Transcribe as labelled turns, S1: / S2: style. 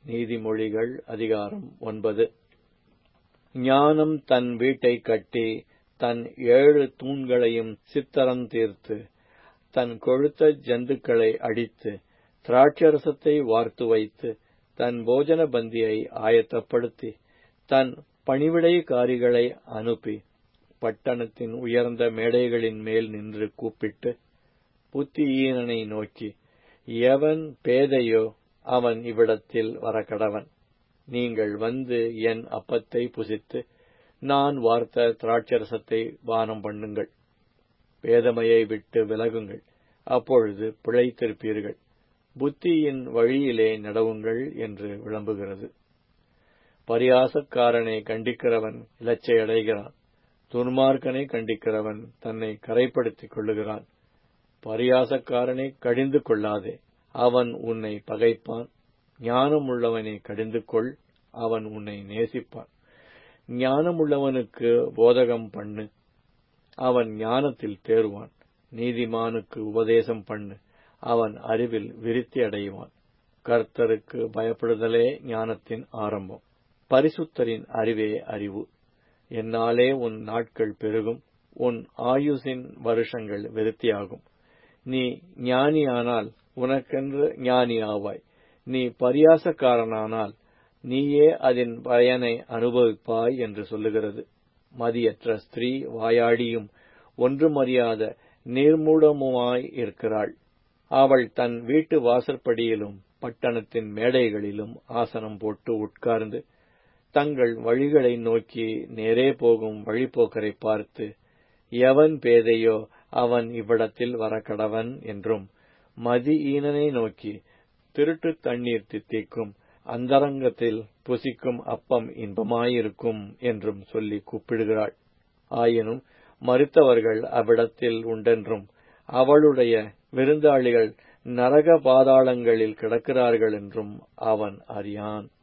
S1: நீதிமொழிகள் அதிகாரம் ஒன்பது ஞானம் தன் வீட்டைக் கட்டி தன் ஏழு தூண்களையும் சித்திரம் தீர்த்து தன் கொழுத்த ஜந்துக்களை அடித்து திராட்சரசத்தை வார்த்து வைத்து தன் போஜன பந்தியை ஆயத்தப்படுத்தி தன் பணிவிடைக்காரிகளை அனுப்பி பட்டணத்தின் உயர்ந்த மேடைகளின் மேல் நின்று கூப்பிட்டு புத்தியீனனை நோக்கி எவன் பேதையோ அவன் இவ்விடத்தில் வரக்கடவன் நீங்கள் வந்து என் அப்பத்தை புசித்து நான் வார்த்த திராட்சரசத்தை பானம் பண்ணுங்கள் பேதமையை விட்டு விலகுங்கள் அப்பொழுது பிழைத்திருப்பீர்கள் புத்தியின் வழியிலே நடவுங்கள் என்று விளம்புகிறது பரியாசக்காரனை கண்டிக்கிறவன் இலச்சையடைகிறான் துன்மார்க்கனை கண்டிக்கிறவன் தன்னை கரைப்படுத்திக் கொள்ளுகிறான் பரியாசக்காரனை கடிந்து கொள்ளாதே அவன் உன்னை பகைப்பான் ஞானமுள்ளவனை கடிந்து கொள் அவன் உன்னை நேசிப்பான் ஞானமுள்ளவனுக்கு போதகம் பண்ணு அவன் ஞானத்தில் தேர்வான் நீதிமானுக்கு உபதேசம் பண்ணு அவன் அறிவில் விருத்தி அடைவான் கர்த்தருக்கு பயப்படுதலே ஞானத்தின் ஆரம்பம் பரிசுத்தரின் அறிவே அறிவு என்னாலே உன் நாட்கள் பெருகும் உன் ஆயுசின் வருஷங்கள் விருத்தியாகும் நீ ஞானியானால் உனக்கென்று ஞானி ஆவாய் நீ பரியாசக்காரனானால் நீயே அதன் பயனை அனுபவிப்பாய் என்று சொல்லுகிறது மதியற்ற ஸ்திரீ வாயாடியும் ஒன்றுமறியாத நீர்மூடமுமாய் இருக்கிறாள் அவள் தன் வீட்டு வாசற்படியிலும் பட்டணத்தின் மேடைகளிலும் ஆசனம் போட்டு உட்கார்ந்து தங்கள் வழிகளை நோக்கி நேரே போகும் வழிபோக்கரை பார்த்து எவன் பேதையோ அவன் இவ்விடத்தில் வரக்கடவன் என்றும் மதியீனனை நோக்கி திருட்டு தண்ணீர் தித்திக்கும் அந்தரங்கத்தில் புசிக்கும் அப்பம் இன்பமாயிருக்கும் என்றும் சொல்லி கூப்பிடுகிறாள் ஆயினும் மறுத்தவர்கள் அவ்விடத்தில் உண்டென்றும் அவளுடைய விருந்தாளிகள் நரக பாதாளங்களில் கிடக்கிறார்கள் என்றும் அவன் அறியான்